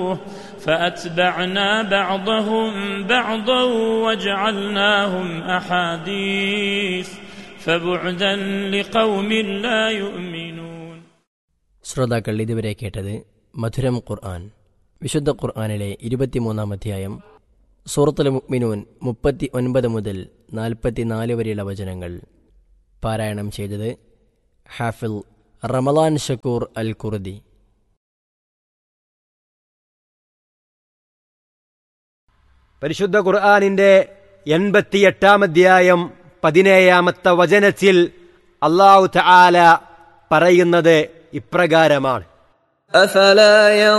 فأتبعنا بعضهم بعضا وجعلناهم أحاديث فبعدا لقوم لا يؤمنون ശ്രോതാക്കൾ ഇതുവരെ കേട്ടത് മധുരം ഖുർആൻ വിശുദ്ധ ഖുർആനിലെ ഇരുപത്തിമൂന്നാം അധ്യായം സൂറത്തുൽ മുഅ്മിനൂൻ മുപ്പത്തി ഒൻപത് മുതൽ നാൽപ്പത്തിനാല് വരെയുള്ള വചനങ്ങൾ പാരായണം ചെയ്തത് ഹാഫിൽ റമലാൻ ഷക്കൂർ അൽ കുർദി പരിശുദ്ധ ഖുർആാനിന്റെ എൺപത്തിയെട്ടാം അധ്യായം പതിനേഴാമത്തെ വചനത്തിൽ അള്ളാഹു തആല പറയുന്നത് ഇപ്രകാരമാണ് أفلا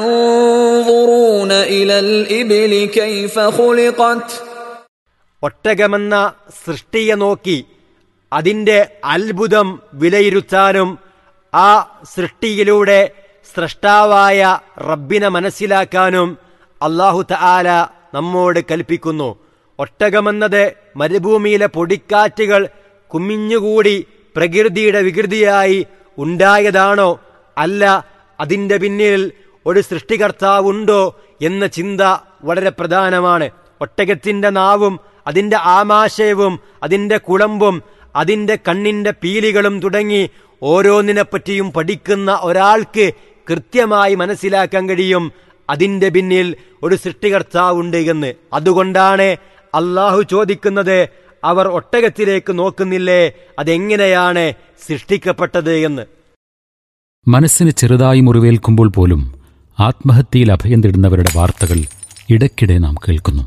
ينظرون إلى الإبل كيف خلقت ഒട്ടകമെന്ന സൃഷ്ടിയെ നോക്കി അതിന്റെ അത്ഭുതം വിലയിരുത്താനും ആ സൃഷ്ടിയിലൂടെ സ്രഷ്ടാവായ റബ്ബിനെ മനസ്സിലാക്കാനും അള്ളാഹു തആല നമ്മോട് കൽപ്പിക്കുന്നു ഒട്ടകമെന്നത് മരുഭൂമിയിലെ പൊടിക്കാറ്റുകൾ കുമിഞ്ഞുകൂടി പ്രകൃതിയുടെ വികൃതിയായി ഉണ്ടായതാണോ അല്ല അതിന്റെ പിന്നിൽ ഒരു സൃഷ്ടികർത്താവുണ്ടോ എന്ന ചിന്ത വളരെ പ്രധാനമാണ് ഒട്ടകത്തിന്റെ നാവും അതിന്റെ ആമാശയവും അതിന്റെ കുളമ്പും അതിന്റെ കണ്ണിന്റെ പീലികളും തുടങ്ങി ഓരോന്നിനെപ്പറ്റിയും പഠിക്കുന്ന ഒരാൾക്ക് കൃത്യമായി മനസ്സിലാക്കാൻ കഴിയും അതിന്റെ പിന്നിൽ ഒരു സൃഷ്ടികർത്താവുണ്ട് എന്ന് അതുകൊണ്ടാണ് അള്ളാഹു ചോദിക്കുന്നത് അവർ ഒട്ടകത്തിലേക്ക് നോക്കുന്നില്ലേ അതെങ്ങനെയാണ് സൃഷ്ടിക്കപ്പെട്ടത് എന്ന് മനസ്സിന് ചെറുതായി മുറിവേൽക്കുമ്പോൾ പോലും ആത്മഹത്യയിൽ അഭയം തേടുന്നവരുടെ വാർത്തകൾ ഇടയ്ക്കിടെ നാം കേൾക്കുന്നു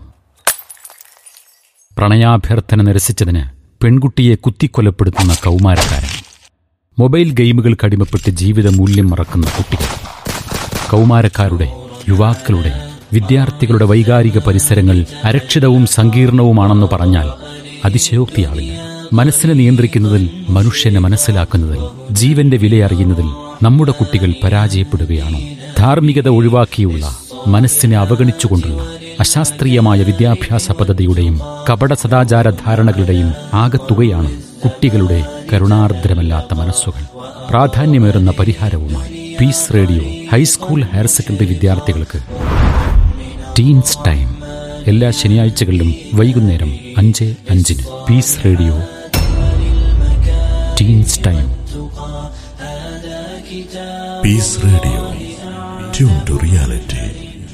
പ്രണയാഭ്യർത്ഥന നിരസിച്ചതിന് പെൺകുട്ടിയെ കുത്തിക്കൊലപ്പെടുത്തുന്ന കൗമാരക്കാരൻ മൊബൈൽ ഗെയിമുകൾക്ക് അടിമപ്പെട്ട് ജീവിത മൂല്യം മറക്കുന്ന കുട്ടികൾ കൗമാരക്കാരുടെ യുവാക്കളുടെ വിദ്യാർത്ഥികളുടെ വൈകാരിക പരിസരങ്ങൾ അരക്ഷിതവും സങ്കീർണവുമാണെന്ന് പറഞ്ഞാൽ അതിശയോക്തിയാവില്ല മനസ്സിനെ നിയന്ത്രിക്കുന്നതിൽ മനുഷ്യനെ മനസ്സിലാക്കുന്നതിൽ ജീവന്റെ വിലയറിയുന്നതിൽ നമ്മുടെ കുട്ടികൾ പരാജയപ്പെടുകയാണോ ധാർമ്മികത ഒഴിവാക്കിയുള്ള മനസ്സിനെ അവഗണിച്ചുകൊണ്ടുള്ള അശാസ്ത്രീയമായ വിദ്യാഭ്യാസ പദ്ധതിയുടെയും കപട സദാചാര ധാരണകളുടെയും ആകത്തുകയാണ് കുട്ടികളുടെ കരുണാർദ്രമല്ലാത്ത മനസ്സുകൾ പ്രാധാന്യമേറുന്ന പരിഹാരവുമായി Peace Radio high school higher secondary വിദ്യാർത്ഥികൾക്ക് ടീൻസ് ടൈം എല്ലാ ശനിയാഴ്ചകളിലും വൈകുന്നേരം അഞ്ച് അഞ്ചിന് Peace Radio teens time Peace Radio. Tune to reality.